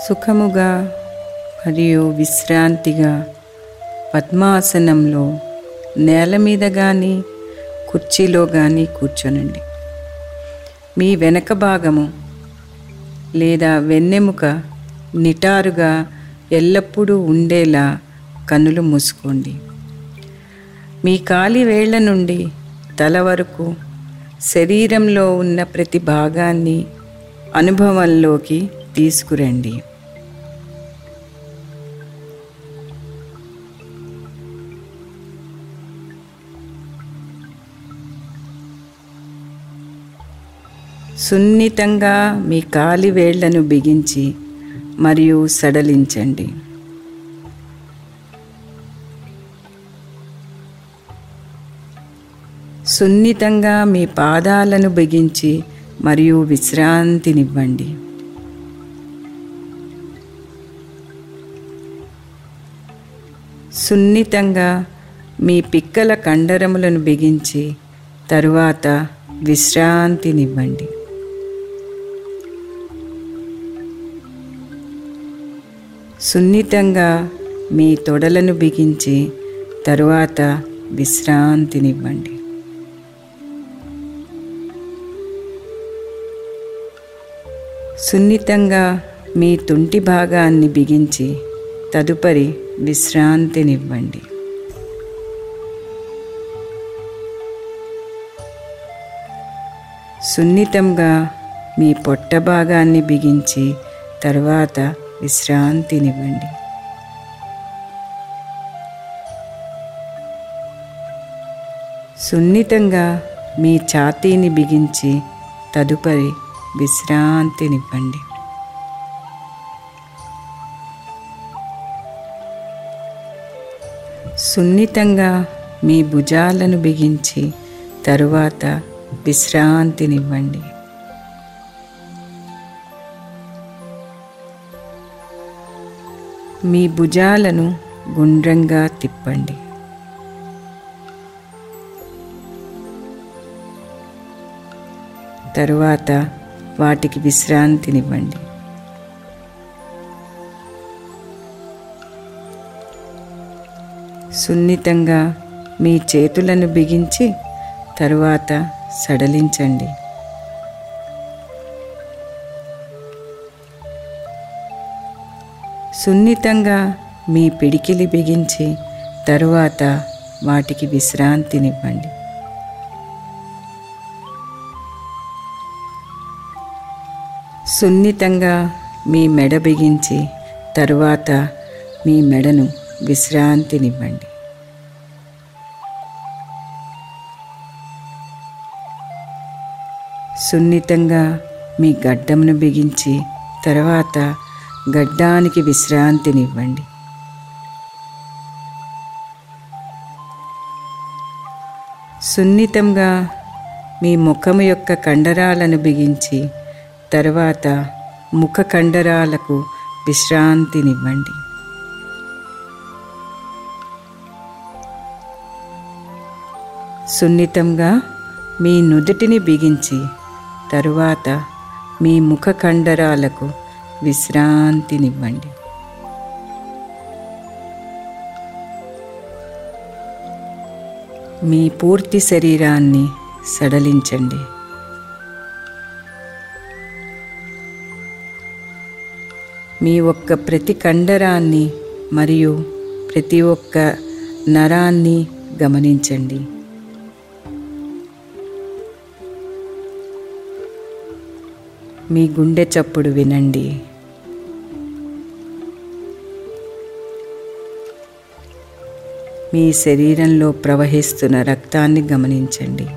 సుఖముగా మరియు విశ్రాంతిగా పద్మాసనంలో నేల మీద కానీ కుర్చీలో కానీ కూర్చోనండి మీ వెనక భాగము లేదా వెన్నెముక నిటారుగా ఎల్లప్పుడూ ఉండేలా కన్నులు మూసుకోండి మీ కాలి వేళ్ల నుండి తల వరకు శరీరంలో ఉన్న ప్రతి భాగాన్ని అనుభవంలోకి తీసుకురండి సున్నితంగా మీ కాలి వేళ్లను బిగించి మరియు సడలించండి సున్నితంగా మీ పాదాలను బిగించి మరియు విశ్రాంతినివ్వండి సున్నితంగా మీ పిక్కల కండరములను బిగించి తరువాత విశ్రాంతినివ్వండి సున్నితంగా మీ తొడలను బిగించి తరువాత విశ్రాంతినివ్వండి సున్నితంగా మీ తుంటి భాగాన్ని బిగించి తదుపరి విశ్రాంతినివ్వండి సున్నితంగా మీ పొట్ట భాగాన్ని బిగించి తర్వాత విశ్రాంతినివ్వండి సున్నితంగా మీ ఛాతీని బిగించి తదుపరి విశ్రాంతినివ్వండి సున్నితంగా మీ భుజాలను బిగించి తరువాత విశ్రాంతినివ్వండి మీ భుజాలను గుండ్రంగా తిప్పండి తరువాత వాటికి విశ్రాంతినివ్వండి సున్నితంగా మీ చేతులను బిగించి తరువాత సడలించండి సున్నితంగా మీ పిడికిలి బిగించి తరువాత వాటికి విశ్రాంతినివ్వండి సున్నితంగా మీ మెడ బిగించి తరువాత మీ మెడను విశ్రాంతినివ్వండి సున్నితంగా మీ గడ్డమును బిగించి తర్వాత గడ్డానికి విశ్రాంతినివ్వండి సున్నితంగా మీ ముఖము యొక్క కండరాలను బిగించి తర్వాత ముఖ కండరాలకు విశ్రాంతినివ్వండి సున్నితంగా మీ నుదుటిని బిగించి తరువాత మీ ముఖ కండరాలకు విశ్రాంతినివ్వండి మీ పూర్తి శరీరాన్ని సడలించండి మీ ఒక్క ప్రతి కండరాన్ని మరియు ప్రతి ఒక్క నరాన్ని గమనించండి మీ గుండె చప్పుడు వినండి మీ శరీరంలో ప్రవహిస్తున్న రక్తాన్ని గమనించండి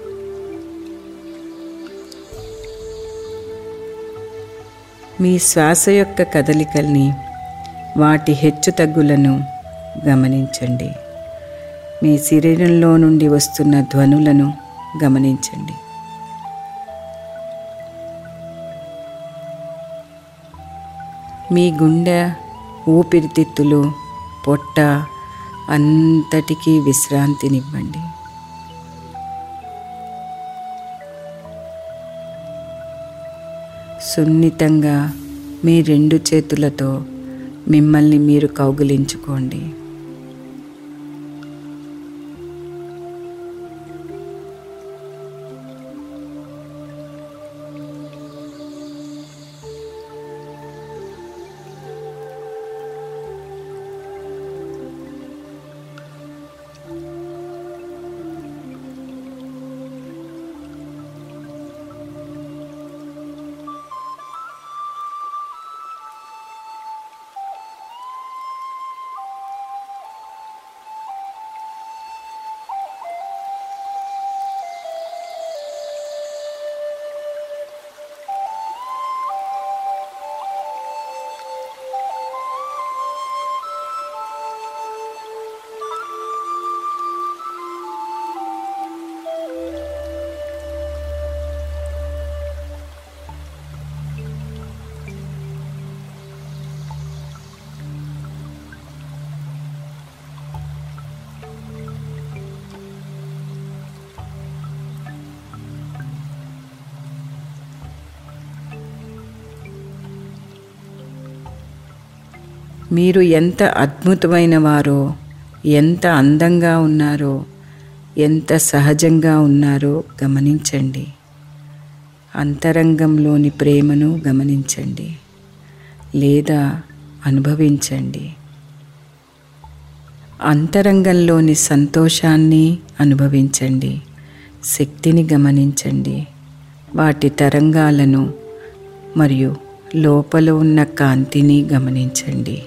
మీ శ్వాస యొక్క కదలికల్ని వాటి హెచ్చు తగ్గులను గమనించండి మీ శరీరంలో నుండి వస్తున్న ధ్వనులను గమనించండి మీ గుండె ఊపిరితిత్తులు పొట్ట అంతటికీ విశ్రాంతినివ్వండి సున్నితంగా మీ రెండు చేతులతో మిమ్మల్ని మీరు కౌగిలించుకోండి మీరు ఎంత అద్భుతమైన వారో ఎంత అందంగా ఉన్నారో ఎంత సహజంగా ఉన్నారో గమనించండి అంతరంగంలోని ప్రేమను గమనించండి లేదా అనుభవించండి అంతరంగంలోని సంతోషాన్ని అనుభవించండి శక్తిని గమనించండి వాటి తరంగాలను మరియు లోపల ఉన్న కాంతిని గమనించండి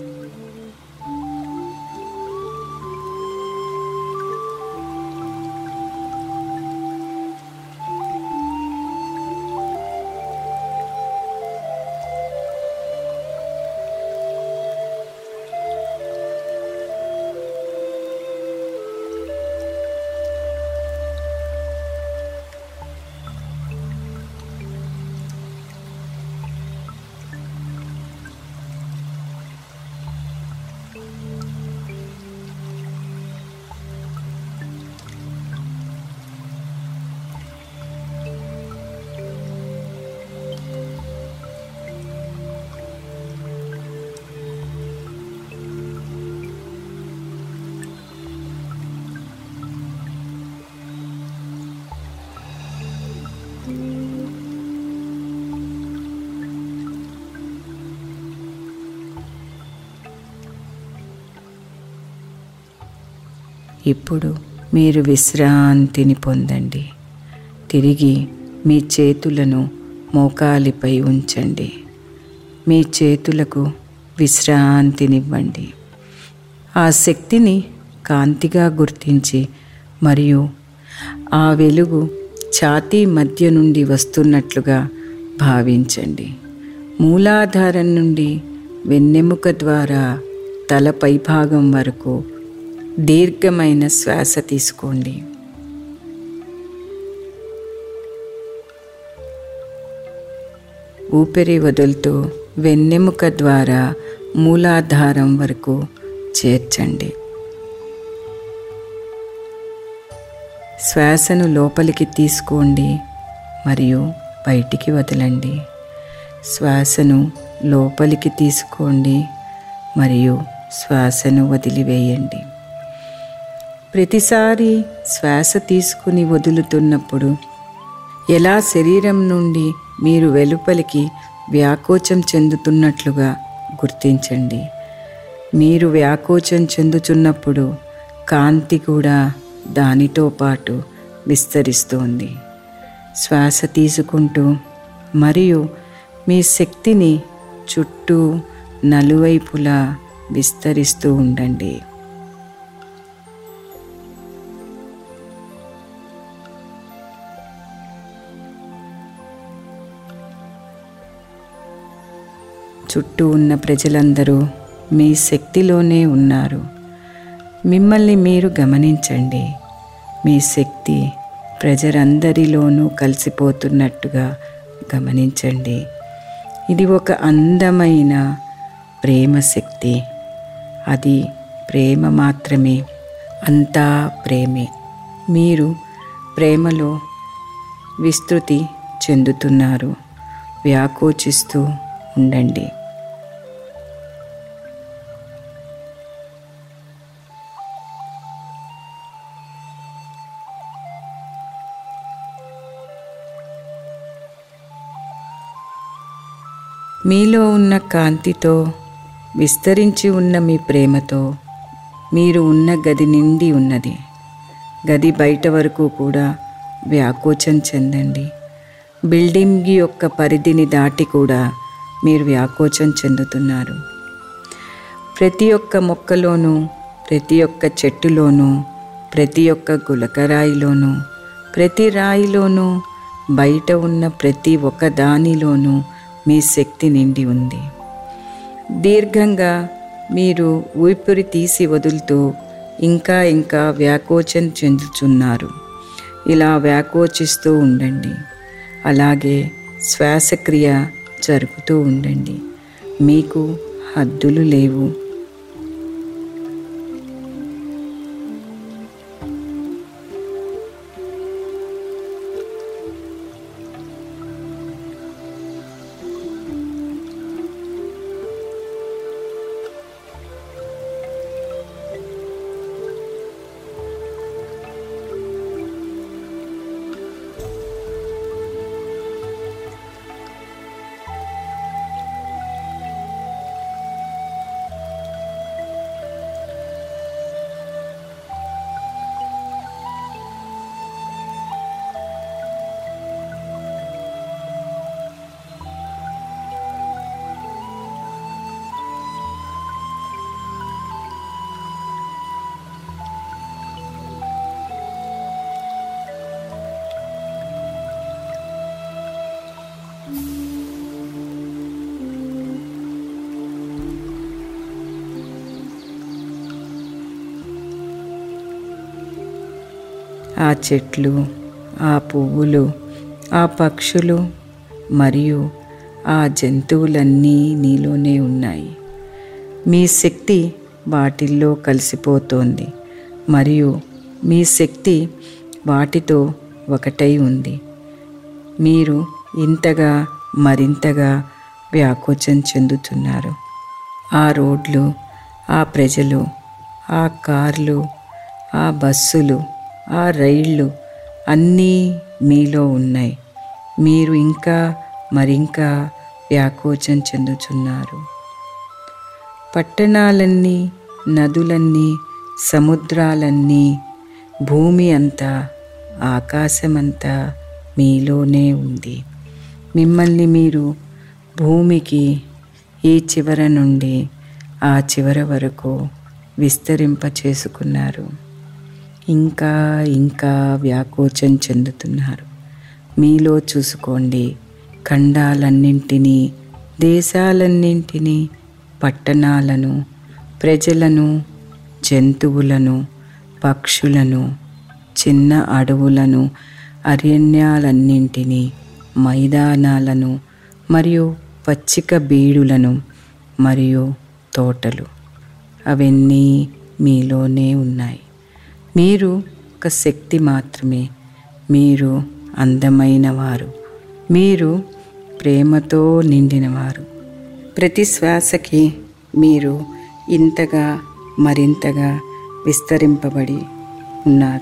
ఇప్పుడు మీరు విశ్రాంతిని పొందండి తిరిగి మీ చేతులను మోకాలిపై ఉంచండి మీ చేతులకు విశ్రాంతినివ్వండి ఆ శక్తిని కాంతిగా గుర్తించి మరియు ఆ వెలుగు ఛాతీ మధ్య నుండి వస్తున్నట్లుగా భావించండి మూలాధారం నుండి వెన్నెముక ద్వారా తల పైభాగం వరకు దీర్ఘమైన శ్వాస తీసుకోండి ఊపిరి వదులుతూ వెన్నెముక ద్వారా మూలాధారం వరకు చేర్చండి శ్వాసను లోపలికి తీసుకోండి మరియు బయటికి వదలండి శ్వాసను లోపలికి తీసుకోండి మరియు శ్వాసను వదిలివేయండి ప్రతిసారి శ్వాస తీసుకుని వదులుతున్నప్పుడు ఎలా శరీరం నుండి మీరు వెలుపలికి వ్యాకోచం చెందుతున్నట్లుగా గుర్తించండి మీరు వ్యాకోచం చెందుతున్నప్పుడు కాంతి కూడా దానితో పాటు విస్తరిస్తోంది శ్వాస తీసుకుంటూ మరియు మీ శక్తిని చుట్టూ నలువైపులా విస్తరిస్తూ ఉండండి చుట్టూ ఉన్న ప్రజలందరూ మీ శక్తిలోనే ఉన్నారు మిమ్మల్ని మీరు గమనించండి మీ శక్తి ప్రజలందరిలోనూ కలిసిపోతున్నట్టుగా గమనించండి ఇది ఒక అందమైన ప్రేమ శక్తి అది ప్రేమ మాత్రమే అంతా ప్రేమే మీరు ప్రేమలో విస్తృతి చెందుతున్నారు వ్యాకోచిస్తూ ఉండండి మీలో ఉన్న కాంతితో విస్తరించి ఉన్న మీ ప్రేమతో మీరు ఉన్న గది నిండి ఉన్నది గది బయట వరకు కూడా వ్యాకోచం చెందండి బిల్డింగ్ యొక్క పరిధిని దాటి కూడా మీరు వ్యాకోచం చెందుతున్నారు ప్రతి ఒక్క మొక్కలోనూ ప్రతి ఒక్క చెట్టులోనూ ప్రతి ఒక్క గులకరాయిలోనూ ప్రతి రాయిలోనూ బయట ఉన్న ప్రతి ఒక్క దానిలోనూ మీ శక్తి నిండి ఉంది దీర్ఘంగా మీరు ఊపిరి తీసి వదులుతూ ఇంకా ఇంకా వ్యాకోచం చెందుతున్నారు ఇలా వ్యాకోచిస్తూ ఉండండి అలాగే శ్వాసక్రియ జరుపుతూ ఉండండి మీకు హద్దులు లేవు ఆ చెట్లు ఆ పువ్వులు ఆ పక్షులు మరియు ఆ జంతువులన్నీ నీలోనే ఉన్నాయి మీ శక్తి వాటిల్లో కలిసిపోతోంది మరియు మీ శక్తి వాటితో ఒకటై ఉంది మీరు ఇంతగా మరింతగా వ్యాకోచం చెందుతున్నారు ఆ రోడ్లు ఆ ప్రజలు ఆ కార్లు ఆ బస్సులు ఆ రైళ్ళు అన్నీ మీలో ఉన్నాయి మీరు ఇంకా మరింకా వ్యాకోచం చెందుతున్నారు పట్టణాలన్నీ నదులన్నీ సముద్రాలన్నీ భూమి అంతా ఆకాశమంతా మీలోనే ఉంది మిమ్మల్ని మీరు భూమికి ఈ చివర నుండి ఆ చివర వరకు విస్తరింప చేసుకున్నారు ఇంకా ఇంకా వ్యాకోచం చెందుతున్నారు మీలో చూసుకోండి ఖండాలన్నింటినీ దేశాలన్నింటినీ పట్టణాలను ప్రజలను జంతువులను పక్షులను చిన్న అడవులను అరణ్యాలన్నింటినీ మైదానాలను మరియు పచ్చిక బీడులను మరియు తోటలు అవన్నీ మీలోనే ఉన్నాయి మీరు ఒక శక్తి మాత్రమే మీరు అందమైన వారు మీరు ప్రేమతో నిండినవారు ప్రతి శ్వాసకి మీరు ఇంతగా మరింతగా విస్తరింపబడి ఉన్నారు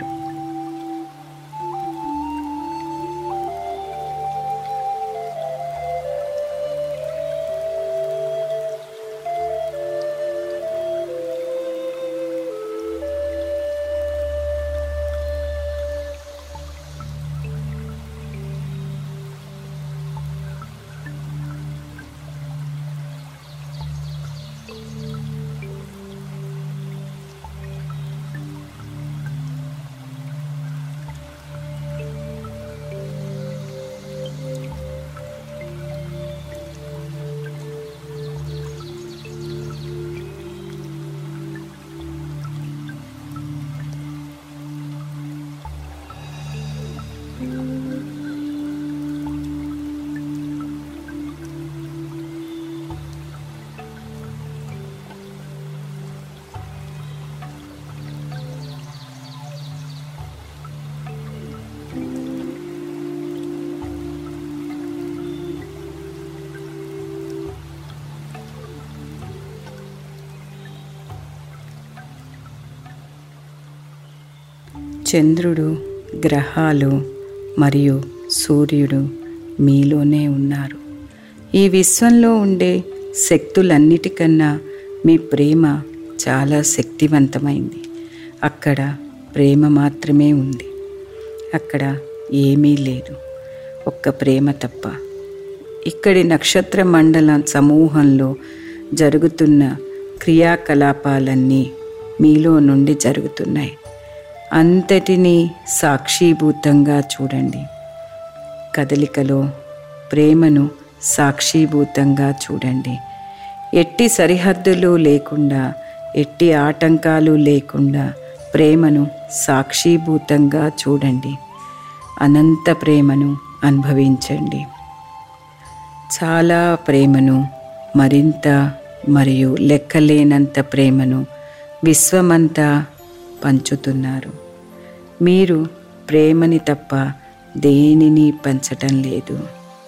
చంద్రుడు గ్రహాలు మరియు సూర్యుడు మీలోనే ఉన్నారు ఈ విశ్వంలో ఉండే శక్తులన్నిటికన్నా మీ ప్రేమ చాలా శక్తివంతమైంది అక్కడ ప్రేమ మాత్రమే ఉంది అక్కడ ఏమీ లేదు ఒక్క ప్రేమ తప్ప ఇక్కడి నక్షత్ర మండల సమూహంలో జరుగుతున్న క్రియాకలాపాలన్నీ మీలో నుండి జరుగుతున్నాయి అంతటినీ సాక్షీభూతంగా చూడండి కదలికలో ప్రేమను సాక్షీభూతంగా చూడండి ఎట్టి సరిహద్దులు లేకుండా ఎట్టి ఆటంకాలు లేకుండా ప్రేమను సాక్షీభూతంగా చూడండి అనంత ప్రేమను అనుభవించండి చాలా ప్రేమను మరింత మరియు లెక్కలేనంత ప్రేమను విశ్వమంతా పంచుతున్నారు మీరు ప్రేమని తప్ప దేనిని పంచటం లేదు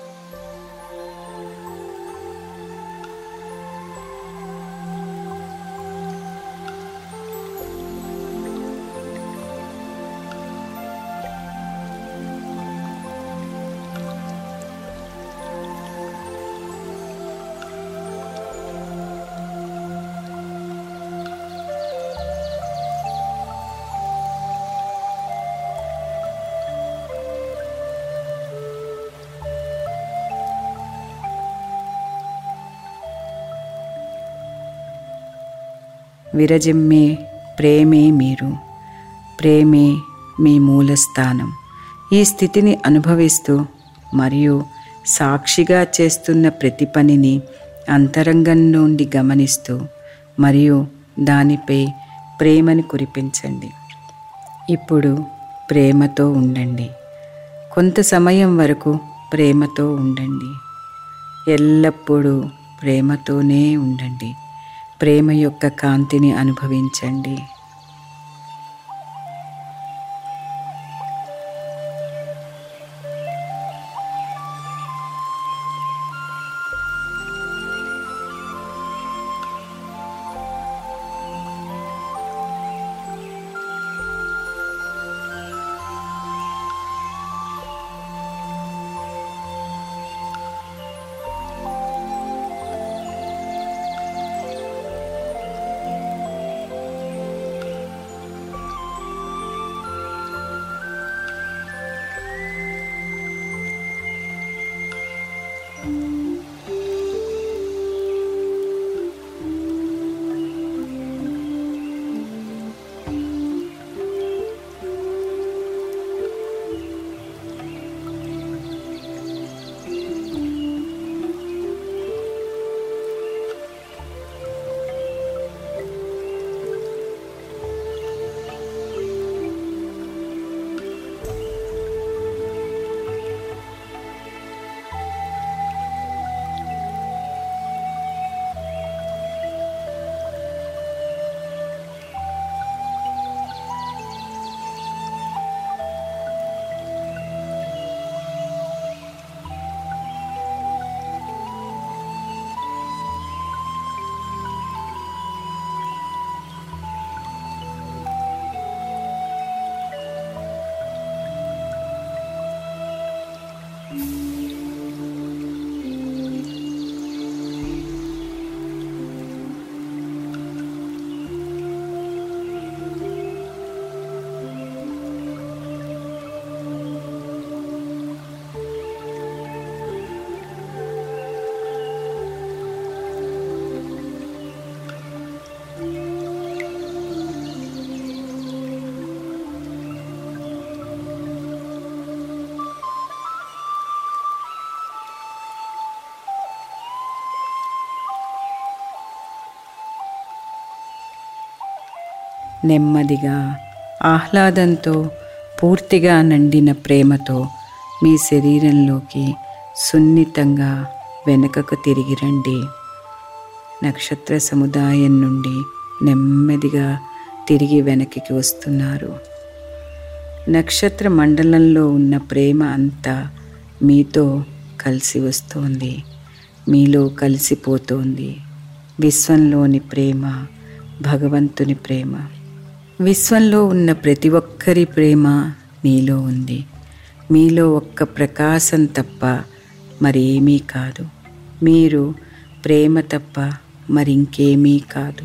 విరజిమ్మే ప్రేమే మీరు ప్రేమే మీ మూలస్థానం ఈ స్థితిని అనుభవిస్తూ మరియు సాక్షిగా చేస్తున్న ప్రతి పనిని అంతరంగం నుండి గమనిస్తూ మరియు దానిపై ప్రేమని కురిపించండి ఇప్పుడు ప్రేమతో ఉండండి కొంత సమయం వరకు ప్రేమతో ఉండండి ఎల్లప్పుడూ ప్రేమతోనే ఉండండి ప్రేమ యొక్క కాంతిని అనుభవించండి నెమ్మదిగా ఆహ్లాదంతో పూర్తిగా నిండిన ప్రేమతో మీ శరీరంలోకి సున్నితంగా వెనుకకు తిరిగి రండి నక్షత్ర సముదాయం నుండి నెమ్మదిగా తిరిగి వెనక్కి వస్తున్నారు నక్షత్ర మండలంలో ఉన్న ప్రేమ అంతా మీతో కలిసి వస్తోంది మీలో కలిసిపోతోంది విశ్వంలోని ప్రేమ భగవంతుని ప్రేమ విశ్వంలో ఉన్న ప్రతి ఒక్కరి ప్రేమ మీలో ఉంది మీలో ఒక్క ప్రకాశం తప్ప మరేమీ కాదు మీరు ప్రేమ తప్ప మరింకేమీ కాదు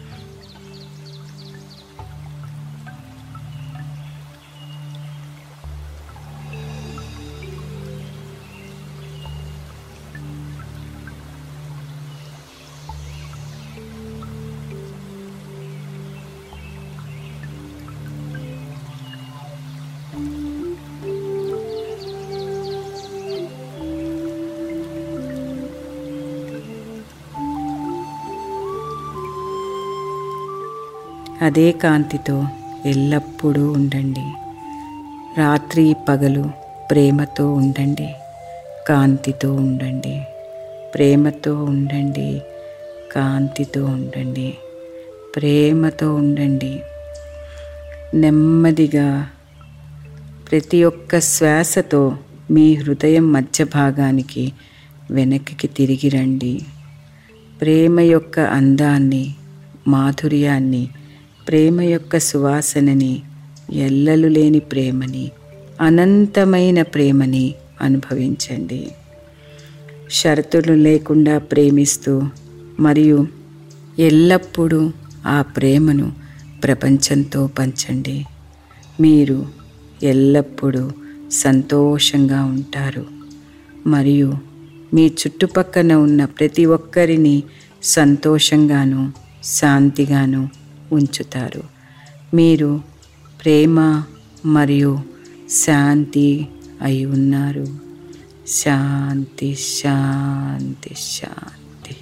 అదే కాంతితో ఎల్లప్పుడూ ఉండండి రాత్రి పగలు ప్రేమతో ఉండండి కాంతితో ఉండండి ప్రేమతో ఉండండి కాంతితో ఉండండి ప్రేమతో ఉండండి నెమ్మదిగా ప్రతి ఒక్క శ్వాసతో మీ హృదయం మధ్య భాగానికి వెనక్కి తిరిగి రండి ప్రేమ యొక్క అందాన్ని మాధుర్యాన్ని ప్రేమ యొక్క సువాసనని ఎల్లలు లేని ప్రేమని అనంతమైన ప్రేమని అనుభవించండి షరతులు లేకుండా ప్రేమిస్తూ మరియు ఎల్లప్పుడూ ఆ ప్రేమను ప్రపంచంతో పంచండి మీరు ఎల్లప్పుడూ సంతోషంగా ఉంటారు మరియు మీ చుట్టుపక్కన ఉన్న ప్రతి ఒక్కరిని సంతోషంగాను శాంతిగాను ఉంచుతారు మీరు ప్రేమ మరియు శాంతి అయి ఉన్నారు శాంతి శాంతి శాంతి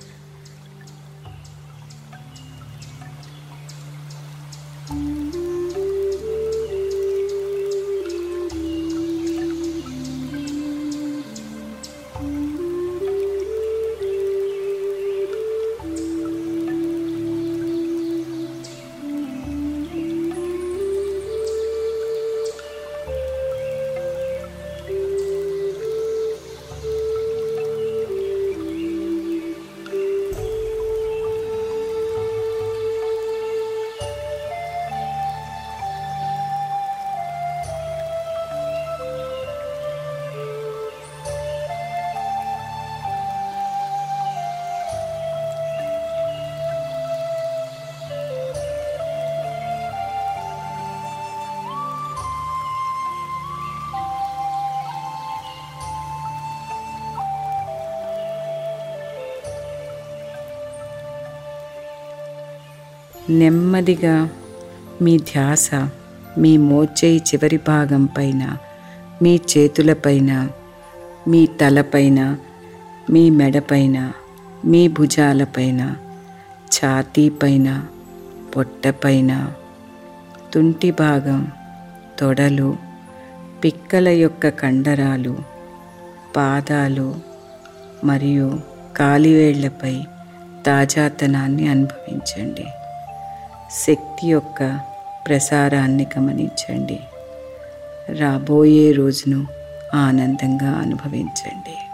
నెమ్మదిగా మీ ధ్యాస మీ మోచేయి చివరి భాగం పైన మీ చేతులపైన మీ తలపైన మీ మెడపైన మీ భుజాలపైన ఛాతీ పైన పొట్టపైన తుంటి భాగం తొడలు పిక్కల యొక్క కండరాలు పాదాలు మరియు కాలివేళ్లపై తాజాతనాన్ని అనుభవించండి శక్తి యొక్క ప్రసారాన్ని గమనించండి రాబోయే రోజును ఆనందంగా అనుభవించండి